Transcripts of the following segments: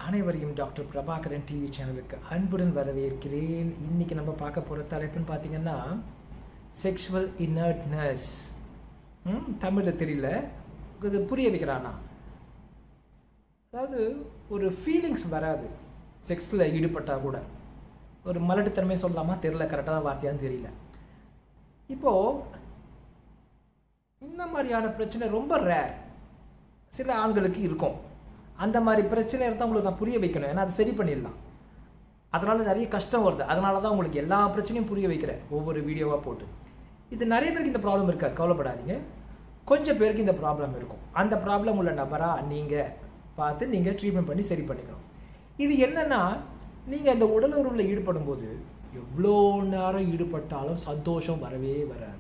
அனைவரையும் doctor Prabhakaran TV சேனலுக்கு அன்புடன் வரவேற்கிறேன் இன்னைக்கு நம்ம பார்க்க போகிற தலைப்புன்னு பார்த்தீங்கன்னா செக்ஷுவல் இனர்ட்னஸ் தமிழில் தெரியல இது புரிய வைக்கிறானா அதாவது ஒரு ஃபீலிங்ஸ் வராது செக்ஸில் ஈடுபட்டால் கூட ஒரு மலட்டுத்தன்மை சொல்லலாமா தெரியல கரெக்டான வார்த்தையான்னு தெரியல இப்போது இந்த மாதிரியான பிரச்சனை ரொம்ப ரேர் சில ஆண்களுக்கு இருக்கும் அந்த மாதிரி பிரச்சனை இருந்தால் உங்களுக்கு நான் புரிய வைக்கணும் ஏன்னா அது சரி பண்ணிடலாம் அதனால் நிறைய கஷ்டம் வருது அதனால தான் உங்களுக்கு எல்லா பிரச்சனையும் புரிய வைக்கிறேன் ஒவ்வொரு வீடியோவாக போட்டு இது நிறைய பேருக்கு இந்த ப்ராப்ளம் இருக்காது கவலைப்படாதீங்க கொஞ்சம் பேருக்கு இந்த ப்ராப்ளம் இருக்கும் அந்த ப்ராப்ளம் உள்ள நபராக நீங்கள் பார்த்து நீங்கள் ட்ரீட்மெண்ட் பண்ணி சரி பண்ணிக்கணும் இது என்னென்னா நீங்கள் இந்த உடல் உறவில் ஈடுபடும் போது எவ்வளோ நேரம் ஈடுபட்டாலும் சந்தோஷம் வரவே வராது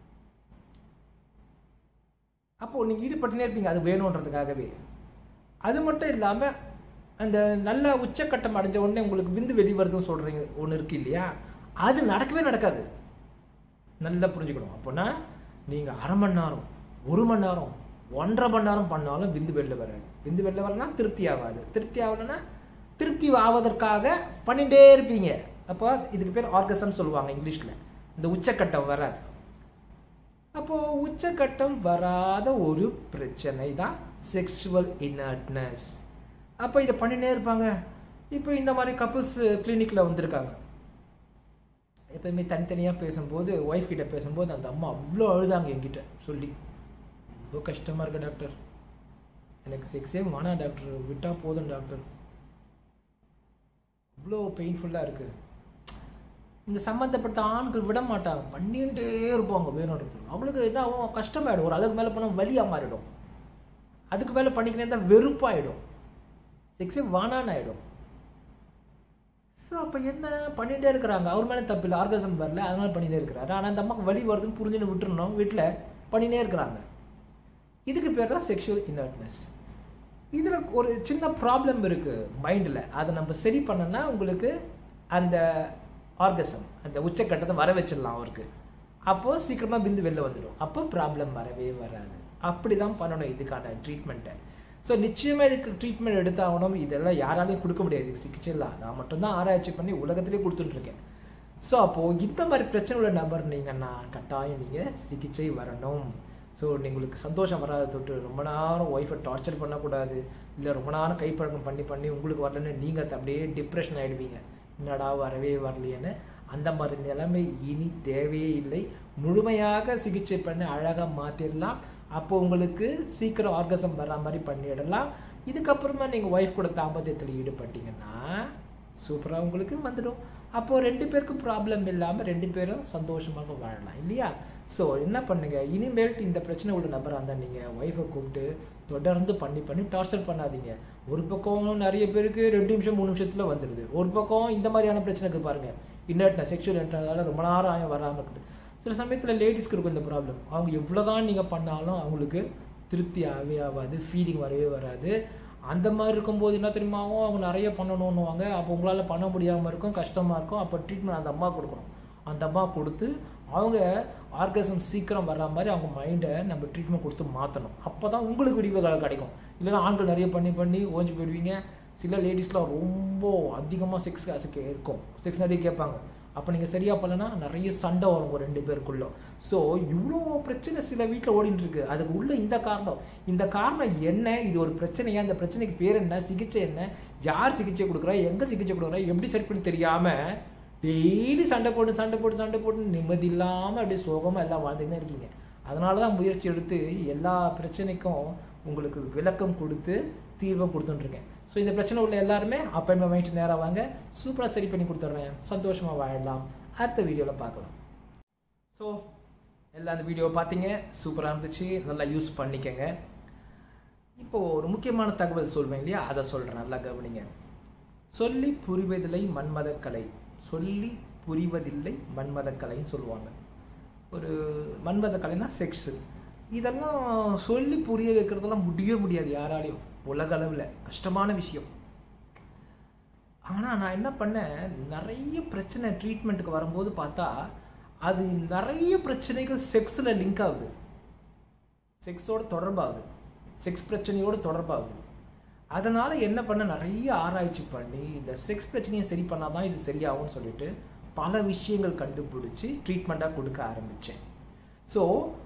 அப்போது நீங்கள் ஈடுபட்டுனே இருப்பீங்க அது வேணுன்றதுக்காகவே அது மட்டும் இல்லாமல் அந்த நல்ல உச்சக்கட்டம் அடைஞ்ச உடனே உங்களுக்கு விந்து வெளி வருதுன்னு சொல்கிறீங்க ஒன்று இருக்குது இல்லையா அது நடக்கவே நடக்காது நல்லா புரிஞ்சுக்கணும் அப்போனா நீங்கள் அரை மணி நேரம் ஒரு மணி நேரம் ஒன்றரை மணி நேரம் பண்ணாலும் விந்து வெளில வராது விந்து வெளில வரலன்னா திருப்தி ஆகாது திருப்தி ஆகலைன்னா திருப்தி ஆவதற்காக பண்ணிகிட்டே இருப்பீங்க அப்போ இதுக்கு பேர் ஆர்கசம் சொல்லுவாங்க இங்கிலீஷில் இந்த உச்சக்கட்டம் வராது அப்போது உச்சக்கட்டம் வராத ஒரு பிரச்சனை தான் செக்ஷுவல் இனர்ட்னஸ் அப்போ இதை பண்ணினே இருப்பாங்க இப்போ இந்த மாதிரி கப்புள்ஸ் கிளினிக்கில் வந்திருக்காங்க எப்பயுமே தனித்தனியாக பேசும்போது ஒய்ஃப் கிட்ட பேசும்போது அந்த அம்மா அவ்வளோ அழுதாங்க என்கிட்ட சொல்லி ரொம்ப கஷ்டமாக இருக்கு டாக்டர் எனக்கு செக்ஸே வேணாம் டாக்டர் விட்டால் போதும் டாக்டர் அவ்வளோ பெயின்ஃபுல்லாக இருக்குது இந்த சம்மந்தப்பட்ட ஆண்கள் விட மாட்டாங்க பண்ணிகிட்டே இருப்பாங்க வேணும் அவங்களுக்கு என்ன ஆகும் கஷ்டமாயிடும் ஒரு அளவுக்கு மேலே போனால் வலியாக மாறிடும் அதுக்கு மேலே பண்ணிக்கினே இருந்தால் வெறுப்பாயிடும் செக்ஸே வானான்னு ஆகிடும் ஸோ அப்போ என்ன பண்ணிகிட்டே இருக்கிறாங்க அவர் மேலே தப்பு இல்லை ஆர்கசம் வரல அதனால பண்ணிகிட்டே இருக்கிறாரு ஆனால் அந்த அம்மாவுக்கு வலி வருதுன்னு புரிஞ்சுன்னு விட்டுருணும் வீட்டில் பண்ணினே இருக்கிறாங்க இதுக்கு பேர் தான் செக்ஷுவல் இனர்ட்னஸ் இதில் ஒரு சின்ன ப்ராப்ளம் இருக்குது மைண்டில் அதை நம்ம சரி பண்ணோன்னா உங்களுக்கு அந்த ஆர்கசம் அந்த உச்சக்கட்டத்தை வர வச்சிடலாம் அவருக்கு அப்போது சீக்கிரமாக பிந்து வெளில வந்துடும் அப்போ ப்ராப்ளம் வரவே வராது அப்படி தான் பண்ணணும் இதுக்கான ட்ரீட்மெண்ட்டை ஸோ நிச்சயமாக இதுக்கு ட்ரீட்மெண்ட் எடுத்தாகணும் இதெல்லாம் யாராலையும் கொடுக்க முடியாது இதுக்கு சிகிச்சைலாம் நான் மட்டும்தான் ஆராய்ச்சி பண்ணி உலகத்திலே கொடுத்துட்ருக்கேன் ஸோ அப்போது இந்த மாதிரி பிரச்சனை உள்ள நபர் நீங்கன்னா கட்டாயம் நீங்கள் சிகிச்சை வரணும் ஸோ உங்களுக்கு சந்தோஷம் வராத தொட்டு ரொம்ப நேரம் ஒய்ஃபை டார்ச்சர் பண்ணக்கூடாது இல்லை ரொம்ப நேரம் கைப்பழக்கம் பண்ணி பண்ணி உங்களுக்கு வரலன்னு நீங்கள் அப்படியே டிப்ரெஷன் ஆகிடுவீங்க என்னடா வரவே வரலையேன்னு அந்த மாதிரி நிலைமை இனி தேவையே இல்லை முழுமையாக சிகிச்சை பண்ணி அழகாக மாற்றிடலாம் அப்போ உங்களுக்கு சீக்கிரம் ஆர்கசம் வர்ற மாதிரி பண்ணிடலாம் இதுக்கப்புறமா நீங்கள் ஒய்ஃப் கூட தாம்பத்தியத்தில் ஈடுபட்டீங்கன்னா சூப்பராக உங்களுக்கு வந்துடும் அப்போது ரெண்டு பேருக்கும் ப்ராப்ளம் இல்லாமல் ரெண்டு பேரும் சந்தோஷமாக வாழலாம் இல்லையா ஸோ என்ன பண்ணுங்கள் இனிமேல்ட்டு இந்த பிரச்சனை உள்ள நபராக இருந்தால் நீங்கள் ஒய்ஃபை கூப்பிட்டு தொடர்ந்து பண்ணி பண்ணி டார்ச்சர் பண்ணாதீங்க ஒரு பக்கம் நிறைய பேருக்கு ரெண்டு நிமிஷம் மூணு நிமிஷத்தில் வந்துடுது ஒரு பக்கம் இந்த மாதிரியான பிரச்சனைக்கு பாருங்கள் இன்னர்ட்னஸ் செக்ஷுவல் இன்ட்ரனால ரொம்ப நேரம் ஆயம் வராமல் இருக்குது சில சமயத்தில் லேடிஸ்க்கு இருக்கும் இந்த ப்ராப்ளம் அவங்க எவ்வளோ தான் நீங்கள் பண்ணாலும் அவங்களுக்கு திருப்தி ஆகவே ஆகாது ஃபீலிங் வரவே வராது அந்த மாதிரி இருக்கும்போது என்ன தெரியுமாவும் அவங்க நிறைய பண்ணணுன்னுவாங்க அப்போ உங்களால் பண்ண முடியாமல் இருக்கும் கஷ்டமாக இருக்கும் அப்போ ட்ரீட்மெண்ட் அந்த அம்மா கொடுக்கணும் அந்த அம்மா கொடுத்து அவங்க ஆர்கசம் சீக்கிரம் வர்ற மாதிரி அவங்க மைண்டை நம்ம ட்ரீட்மெண்ட் கொடுத்து மாற்றணும் அப்போ தான் உங்களுக்கு விடிவுகள் கிடைக்கும் இல்லைன்னா ஆண்கள் நிறைய பண்ணி பண்ணி ஓஞ்சி போயிடுவீங்க சில லேடிஸ்லாம் ரொம்ப அதிகமாக செக்ஸ் காசுக்கு இருக்கும் செக்ஸ் நிறைய கேட்பாங்க அப்போ நீங்கள் சரியாக பண்ணலன்னா நிறைய சண்டை வரும் ஒரு ரெண்டு பேருக்குள்ள ஸோ இவ்வளோ பிரச்சனை சில வீட்டில் ஓடிட்டு இருக்கு அதுக்கு உள்ள இந்த காரணம் இந்த காரணம் என்ன இது ஒரு பிரச்சனையா இந்த பிரச்சனைக்கு பேர் என்ன சிகிச்சை என்ன யார் சிகிச்சை கொடுக்குறா எங்கே சிகிச்சை கொடுக்குறா எப்படி செட் பண்ணி தெரியாமல் டெய்லி சண்டை போட்டு சண்டை போட்டு சண்டை போட்டு நிம்மதி இல்லாமல் அப்படியே சோகமாக எல்லாம் வாழ்ந்துக்கிட்டே இருக்கீங்க அதனால தான் முயற்சி எடுத்து எல்லா பிரச்சனைக்கும் உங்களுக்கு விளக்கம் கொடுத்து தீர்வும் கொடுத்துட்டுருக்கேன் ஸோ இந்த பிரச்சனை உள்ள எல்லாருமே அப்பாயின்மெண்ட் வாங்கிட்டு நேராக வாங்க சூப்பராக சரி பண்ணி கொடுத்துட்றேன் சந்தோஷமாக வாழலாம் அடுத்த வீடியோவில் பார்க்கலாம் ஸோ எல்லாம் அந்த வீடியோவை பார்த்தீங்க சூப்பராக இருந்துச்சு நல்லா யூஸ் பண்ணிக்கங்க இப்போது ஒரு முக்கியமான தகவல் சொல்வேன் இல்லையா அதை சொல்கிறேன் நல்லா கவனிங்க சொல்லி புரிவதில்லை மன்மத கலை சொல்லி புரிவதில்லை மன்மத கலைன்னு சொல்லுவாங்க ஒரு மன்மத கலைனா செக்ஸு இதெல்லாம் சொல்லி புரிய வைக்கிறதெல்லாம் முடியவே முடியாது யாராலையும் உலக அளவில் கஷ்டமான விஷயம் ஆனால் நான் என்ன பண்ணேன் நிறைய பிரச்சனை ட்ரீட்மெண்ட்டுக்கு வரும்போது பார்த்தா அது நிறைய பிரச்சனைகள் செக்ஸில் லிங்க் ஆகுது செக்ஸோட தொடர்பாகுது செக்ஸ் பிரச்சனையோடு தொடர்பாகுது அதனால் என்ன பண்ண நிறைய ஆராய்ச்சி பண்ணி இந்த செக்ஸ் பிரச்சனையை சரி பண்ணால் தான் இது சரியாகும்னு சொல்லிட்டு பல விஷயங்கள் கண்டுபிடிச்சி ட்ரீட்மெண்ட்டாக கொடுக்க ஆரம்பித்தேன் ஸோ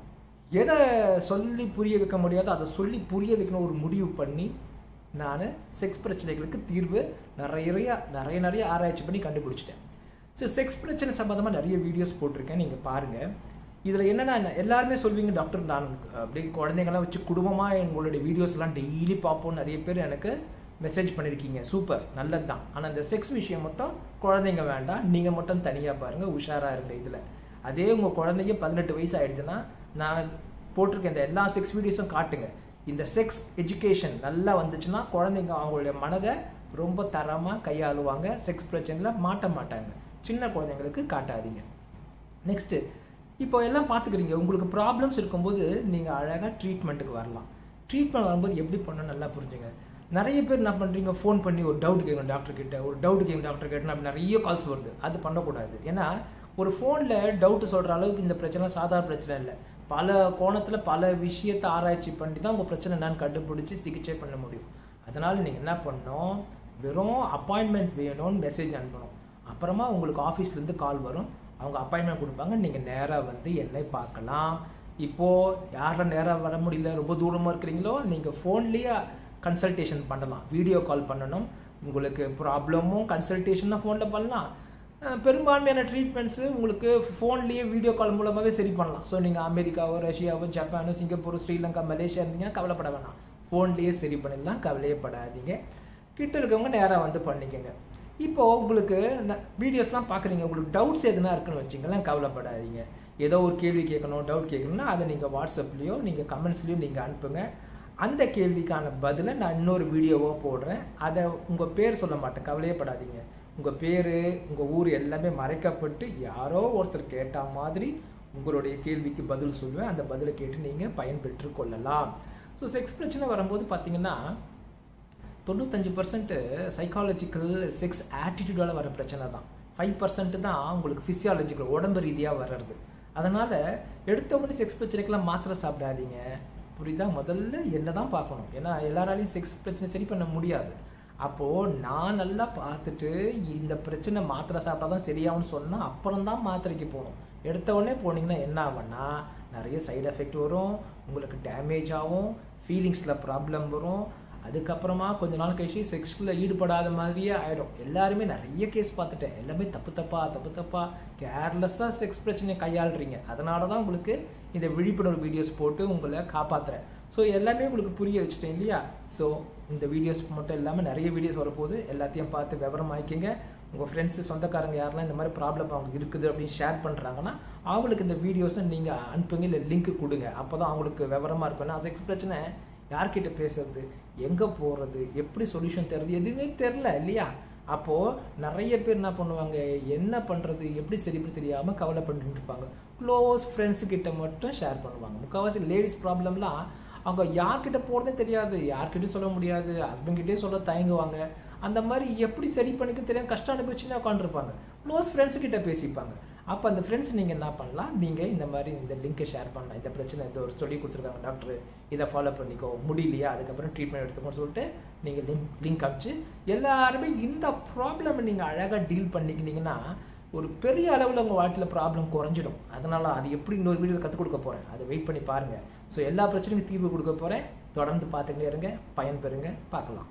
எதை சொல்லி புரிய வைக்க முடியாதோ அதை சொல்லி புரிய வைக்கணும் ஒரு முடிவு பண்ணி நான் செக்ஸ் பிரச்சனைகளுக்கு தீர்வு நிறைய நிறைய நிறைய ஆராய்ச்சி பண்ணி கண்டுபிடிச்சிட்டேன் ஸோ செக்ஸ் பிரச்சனை சம்மந்தமாக நிறைய வீடியோஸ் போட்டிருக்கேன் நீங்கள் பாருங்கள் இதில் என்னென்னா எல்லாருமே சொல்வீங்க டாக்டர் நான் அப்படியே குழந்தைங்கள்லாம் வச்சு குடும்பமாக எங்களுடைய வீடியோஸ்லாம் டெய்லி பார்ப்போம் நிறைய பேர் எனக்கு மெசேஜ் பண்ணியிருக்கீங்க சூப்பர் நல்லது தான் ஆனால் இந்த செக்ஸ் விஷயம் மட்டும் குழந்தைங்க வேண்டாம் நீங்கள் மட்டும் தனியாக பாருங்கள் உஷாராக இருங்க இதில் அதே உங்கள் குழந்தைங்க பதினெட்டு வயசு ஆயிடுச்சுன்னா நான் போட்டிருக்க இந்த எல்லா செக்ஸ் வீடியோஸும் காட்டுங்க இந்த செக்ஸ் எஜுகேஷன் நல்லா வந்துச்சுன்னா குழந்தைங்க அவங்களுடைய மனதை ரொம்ப தரமாக கையாளுவாங்க செக்ஸ் பிரச்சனையில் மாட்ட மாட்டாங்க சின்ன குழந்தைங்களுக்கு காட்டாதீங்க நெக்ஸ்ட்டு இப்போ எல்லாம் பார்த்துக்கிறீங்க உங்களுக்கு ப்ராப்ளம்ஸ் இருக்கும்போது நீங்கள் அழகாக ட்ரீட்மெண்ட்டுக்கு வரலாம் ட்ரீட்மெண்ட் வரும்போது எப்படி பண்ணணும் நல்லா புரிஞ்சுங்க நிறைய பேர் என்ன பண்ணுறீங்க ஃபோன் பண்ணி ஒரு டவுட் கேட்கணும் டாக்டர் கிட்ட ஒரு டவுட் கேட்கணும் டாக்டர் கேட்டணும் அப்படி நிறைய கால்ஸ் வருது அது பண்ணக்கூடாது ஏன்னா ஒரு ஃபோனில் டவுட்டு சொல்கிற அளவுக்கு இந்த பிரச்சனை சாதாரண பிரச்சனை இல்லை பல கோணத்தில் பல விஷயத்தை ஆராய்ச்சி பண்ணி தான் உங்கள் பிரச்சனை என்னன்னு கண்டுபிடிச்சி சிகிச்சை பண்ண முடியும் அதனால் நீங்கள் என்ன பண்ணணும் வெறும் அப்பாயின்மெண்ட் வேணும்னு மெசேஜ் அனுப்பணும் அப்புறமா உங்களுக்கு ஆஃபீஸ்லேருந்து கால் வரும் அவங்க அப்பாயின்மெண்ட் கொடுப்பாங்க நீங்கள் நேராக வந்து என்னை பார்க்கலாம் இப்போது யாரும் நேராக வர முடியல ரொம்ப தூரமாக இருக்கிறீங்களோ நீங்கள் ஃபோன்லேயே கன்சல்டேஷன் பண்ணலாம் வீடியோ கால் பண்ணணும் உங்களுக்கு ப்ராப்ளமும் கன்சல்டேஷனும் ஃபோனில் பண்ணலாம் பெரும்பான்மையான ட்ரீட்மெண்ட்ஸு உங்களுக்கு ஃபோன்லேயே வீடியோ கால் மூலமாகவே சரி பண்ணலாம் ஸோ நீங்கள் அமெரிக்காவோ ரஷ்யாவோ ஜப்பானோ சிங்கப்பூர் ஸ்ரீலங்கா மலேசியா இருந்தீங்கன்னா கவலைப்பட வேணாம் ஃபோன்லேயே சரி பண்ணிடலாம் கவலையே படாதீங்க கிட்ட இருக்கவங்க நேராக வந்து பண்ணிக்கோங்க இப்போது உங்களுக்கு வீடியோஸ்லாம் பார்க்குறீங்க உங்களுக்கு டவுட்ஸ் எதுனா இருக்குன்னு வச்சிங்களேன் கவலைப்படாதீங்க ஏதோ ஒரு கேள்வி கேட்கணும் டவுட் கேட்கணும்னா அதை நீங்கள் வாட்ஸ்அப்லேயோ நீங்கள் கமெண்ட்ஸ்லேயோ நீங்கள் அனுப்புங்க அந்த கேள்விக்கான பதிலை நான் இன்னொரு வீடியோவாக போடுறேன் அதை உங்கள் பேர் சொல்ல மாட்டேன் கவலையே படாதீங்க உங்கள் பேர் உங்கள் ஊர் எல்லாமே மறைக்கப்பட்டு யாரோ ஒருத்தர் கேட்ட மாதிரி உங்களுடைய கேள்விக்கு பதில் சொல்லுவேன் அந்த பதிலை கேட்டு நீங்கள் பயன்பெற்று கொள்ளலாம் ஸோ செக்ஸ் பிரச்சனை வரும்போது பார்த்தீங்கன்னா தொண்ணூத்தஞ்சு பர்சன்ட்டு சைக்காலஜிக்கல் செக்ஸ் ஆட்டிடியூடால் வர பிரச்சனை தான் ஃபைவ் பர்சன்ட் தான் உங்களுக்கு ஃபிசியாலஜிக்கல் உடம்பு ரீதியாக வர்றது அதனால் எடுத்த உடனே செக்ஸ் பிரச்சனைக்கெல்லாம் மாத்திரை சாப்பிடாதீங்க புரியுதா முதல்ல என்ன தான் பார்க்கணும் ஏன்னா எல்லாராலையும் செக்ஸ் பிரச்சனை சரி பண்ண முடியாது அப்போது நான் நல்லா பார்த்துட்டு இந்த பிரச்சனை மாத்திரை சாப்பிட்டா தான் சரியாகும்னு சொன்னால் அப்புறம் தான் மாத்திரைக்கு போகணும் எடுத்த உடனே போனீங்கன்னா என்ன ஆகும்னா நிறைய சைடு எஃபெக்ட் வரும் உங்களுக்கு டேமேஜ் ஆகும் ஃபீலிங்ஸில் ப்ராப்ளம் வரும் அதுக்கப்புறமா கொஞ்ச நாள் கழிச்சு செக்ஸில் ஈடுபடாத மாதிரியே ஆகிடும் எல்லாருமே நிறைய கேஸ் பார்த்துட்டேன் எல்லாமே தப்பு தப்பா தப்பு தப்பா கேர்லெஸ்ஸாக செக்ஸ் பிரச்சனையை கையாளுறீங்க அதனால தான் உங்களுக்கு இந்த விழிப்புணர்வு வீடியோஸ் போட்டு உங்களை காப்பாற்றுறேன் ஸோ எல்லாமே உங்களுக்கு புரிய வச்சுட்டேன் இல்லையா ஸோ இந்த வீடியோஸ் மட்டும் இல்லாமல் நிறைய வீடியோஸ் வரப்போகுது எல்லாத்தையும் பார்த்து விவரம் ஆக்கிங்க உங்கள் ஃப்ரெண்ட்ஸு சொந்தக்காரங்க யாரெல்லாம் இந்த மாதிரி ப்ராப்ளம் அவங்க இருக்குது அப்படின்னு ஷேர் பண்ணுறாங்கன்னா அவங்களுக்கு இந்த வீடியோஸை நீங்கள் அனுப்புங்க இல்லை லிங்க் கொடுங்க அப்போ தான் அவங்களுக்கு விவரமாக இருக்கும் ஏன்னா செக்ஸ் பிரச்சனை யார்கிட்ட பேசுறது எங்கே போகிறது எப்படி சொல்யூஷன் தருது எதுவுமே தெரில இல்லையா அப்போது நிறைய பேர் என்ன பண்ணுவாங்க என்ன பண்ணுறது எப்படி சரி பண்ணி தெரியாமல் கவலை பண்ணிட்டு இருப்பாங்க க்ளோஸ் ஃப்ரெண்ட்ஸு கிட்ட மட்டும் ஷேர் பண்ணுவாங்க முக்கால்வாசி லேடிஸ் ப்ராப்ளம்லாம் அவங்க யார்கிட்ட போகிறதே தெரியாது யார்கிட்டயும் சொல்ல முடியாது ஹஸ்பண்ட்கிட்டே சொல்ல தயங்குவாங்க அந்த மாதிரி எப்படி சரி பண்ணிக்க தெரியாம கஷ்டம் அனுபவிச்சுன்னு உட்காந்துருப்பாங்க க்ளோஸ் ஃப்ரெண்ட்ஸ் கிட்ட பேசிப்பாங்க அப்போ அந்த ஃப்ரெண்ட்ஸ் நீங்கள் என்ன பண்ணலாம் நீங்கள் இந்த மாதிரி இந்த லிங்க்கை ஷேர் பண்ணலாம் இந்த பிரச்சனை இது ஒரு சொல்லி கொடுத்துருக்காங்க டாக்டர் இதை ஃபாலோ பண்ணிக்கோ முடியலையா அதுக்கப்புறம் ட்ரீட்மெண்ட் எடுத்துக்கோன்னு சொல்லிட்டு நீங்கள் லிங்க் லிங்க் அனுப்பிச்சு எல்லாருமே இந்த ப்ராப்ளமை நீங்கள் அழகாக டீல் பண்ணிக்கினீங்கன்னா ஒரு பெரிய அளவில் உங்கள் வாழ்க்கையில் ப்ராப்ளம் குறைஞ்சிடும் அதனால் அது எப்படி இன்னொரு வீடியோவில் கற்றுக் கொடுக்க போகிறேன் அதை வெயிட் பண்ணி பாருங்கள் ஸோ எல்லா பிரச்சனைக்கும் தீர்வு கொடுக்க போகிறேன் தொடர்ந்து பார்த்துக்கிட்டே இருங்க பயன்பெறுங்க பார்க்கலாம்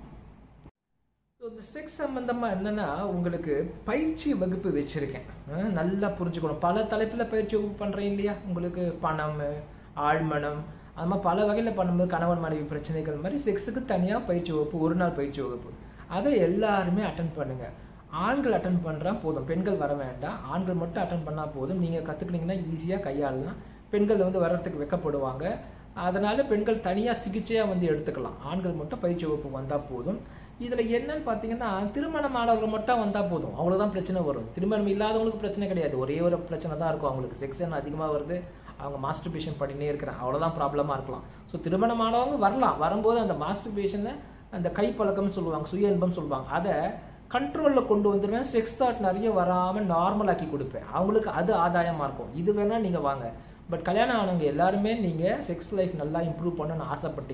ஸோ இந்த செக்ஸ் சம்மந்தமாக என்னென்னா உங்களுக்கு பயிற்சி வகுப்பு வச்சுருக்கேன் அஹ் நல்லா புரிஞ்சுக்கணும் பல தலைப்பில் பயிற்சி வகுப்பு பண்ணுறேன் இல்லையா உங்களுக்கு பணம் ஆழ்மனம் அது மாதிரி பல வகையில் பண்ணும்போது கணவன் மனைவி பிரச்சனைகள் மாதிரி செக்ஸுக்கு தனியாக பயிற்சி வகுப்பு ஒரு நாள் பயிற்சி வகுப்பு அதை எல்லாருமே அட்டன் பண்ணுங்கள் ஆண்கள் அட்டன் பண்ணுறா போதும் பெண்கள் வர வேண்டாம் ஆண்கள் மட்டும் அட்டன் பண்ணால் போதும் நீங்கள் கற்றுக்கினீங்கன்னா ஈஸியாக கையாளலாம் பெண்கள் வந்து வர்றதுக்கு வெக்கப்படுவாங்க அதனால் பெண்கள் தனியாக சிகிச்சையாக வந்து எடுத்துக்கலாம் ஆண்கள் மட்டும் பயிற்சி வகுப்பு வந்தால் போதும் இதில் என்னன்னு பார்த்தீங்கன்னா திருமணம் ஆனவர்கள் மட்டும் வந்தால் போதும் அவ்வளோதான் பிரச்சனை வரும் திருமணம் இல்லாதவங்களுக்கு பிரச்சனை கிடையாது ஒரே ஒரு பிரச்சனை தான் இருக்கும் அவங்களுக்கு செக்ஸ் என்ன அதிகமாக வருது அவங்க மாஸ்டர்பேஷன் பண்ணினே இருக்கிறாங்க அவ்வளோதான் ப்ராப்ளமாக இருக்கலாம் ஸோ திருமணம் ஆனவங்க வரலாம் வரும்போது அந்த மாஸ்டர்பேஷனை அந்த கைப்பழக்கம்னு சொல்லுவாங்க சுய இன்பம் சொல்லுவாங்க அதை கண்ட்ரோலில் கொண்டு வந்துடுவேன் செக்ஸ் தாட் நிறைய வராமல் நார்மலாக்கி கொடுப்பேன் அவங்களுக்கு அது ஆதாயமாக இருக்கும் இது வேணால் நீங்கள் வாங்க பட் கல்யாணம் ஆனவங்க எல்லாருமே நீங்கள் செக்ஸ் லைஃப் நல்லா இம்ப்ரூவ் பண்ணணும்னு ஆசைப்பட்டீங்கன்னா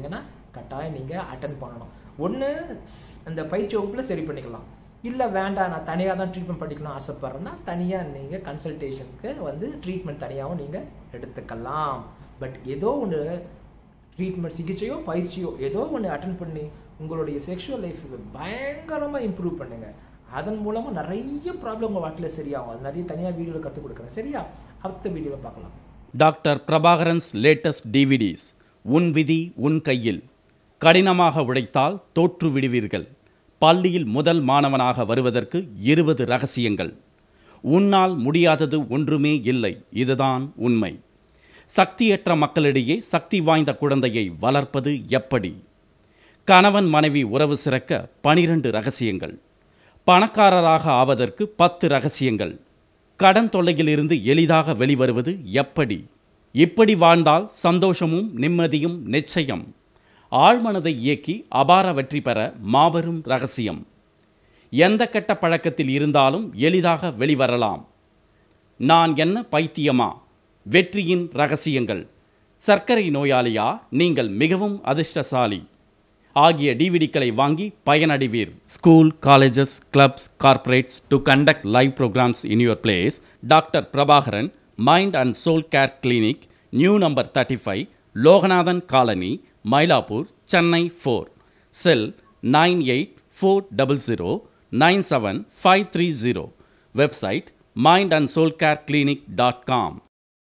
கட்டாயம் நீங்கள் அட்டன் பண்ணணும் ஒன்று அந்த பயிற்சி வகுப்பில் சரி பண்ணிக்கலாம் இல்லை வேண்டாம் நான் தனியாக தான் ட்ரீட்மெண்ட் படிக்கணும் ஆசைப்பட்றேன்னா தனியாக நீங்கள் கன்சல்டேஷனுக்கு வந்து ட்ரீட்மெண்ட் தனியாகவும் நீங்கள் எடுத்துக்கலாம் பட் ஏதோ ஒன்று ட்ரீட்மெண்ட் சிகிச்சையோ பயிற்சியோ ஏதோ ஒன்று அட்டன் பண்ணி உங்களுடைய செக்ஷுவல் லைஃப் பயங்கரமாக இம்ப்ரூவ் பண்ணுங்கள் அதன் மூலமாக நிறைய ப்ராப்ளம் உங்கள் வாழ்க்கையில் சரியாகும் அது நிறைய தனியாக வீடியோவில் கற்றுக் கொடுக்குறேன் சரியா அடுத்த வீடியோவில் பார்க்கலாம் டாக்டர் பிரபாகரன்ஸ் லேட்டஸ்ட் டிவிடிஸ் உன் விதி உன் கையில் கடினமாக உழைத்தால் தோற்று விடுவீர்கள் பள்ளியில் முதல் மாணவனாக வருவதற்கு இருபது ரகசியங்கள் உன்னால் முடியாதது ஒன்றுமே இல்லை இதுதான் உண்மை சக்தியற்ற மக்களிடையே சக்தி வாய்ந்த குழந்தையை வளர்ப்பது எப்படி கணவன் மனைவி உறவு சிறக்க பனிரெண்டு ரகசியங்கள் பணக்காரராக ஆவதற்கு பத்து ரகசியங்கள் கடன் தொல்லையிலிருந்து எளிதாக வெளிவருவது எப்படி இப்படி வாழ்ந்தால் சந்தோஷமும் நிம்மதியும் நிச்சயம் ஆழ்மனதை இயக்கி அபார வெற்றி பெற மாபெரும் ரகசியம் எந்த கெட்ட பழக்கத்தில் இருந்தாலும் எளிதாக வெளிவரலாம் நான் என்ன பைத்தியமா வெற்றியின் ரகசியங்கள் சர்க்கரை நோயாளியா நீங்கள் மிகவும் அதிர்ஷ்டசாலி ஆகிய டிவிடிக்களை வாங்கி பயனடைவீர் school colleges clubs corporates to conduct live programs in your place doctor Prabhakaran mind and soul care clinic new number thirty five Loganathan colony Mylapore Chennai four cell nine eight four double zero nine seven five three zero website mind and soul care clinic dot com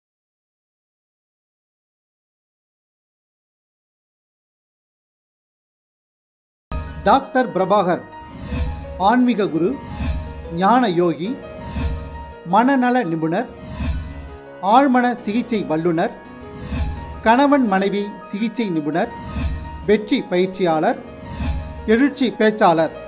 doctor Prabhakar ஆன்மீக குரு ஞான யோகி மனநல நிபுணர் ஆழ்மன சிகிச்சை வல்லுனர் கணவன் மனைவி சிகிச்சை நிபுணர் வெற்றி பயிற்சியாளர் எழுச்சி பேச்சாளர்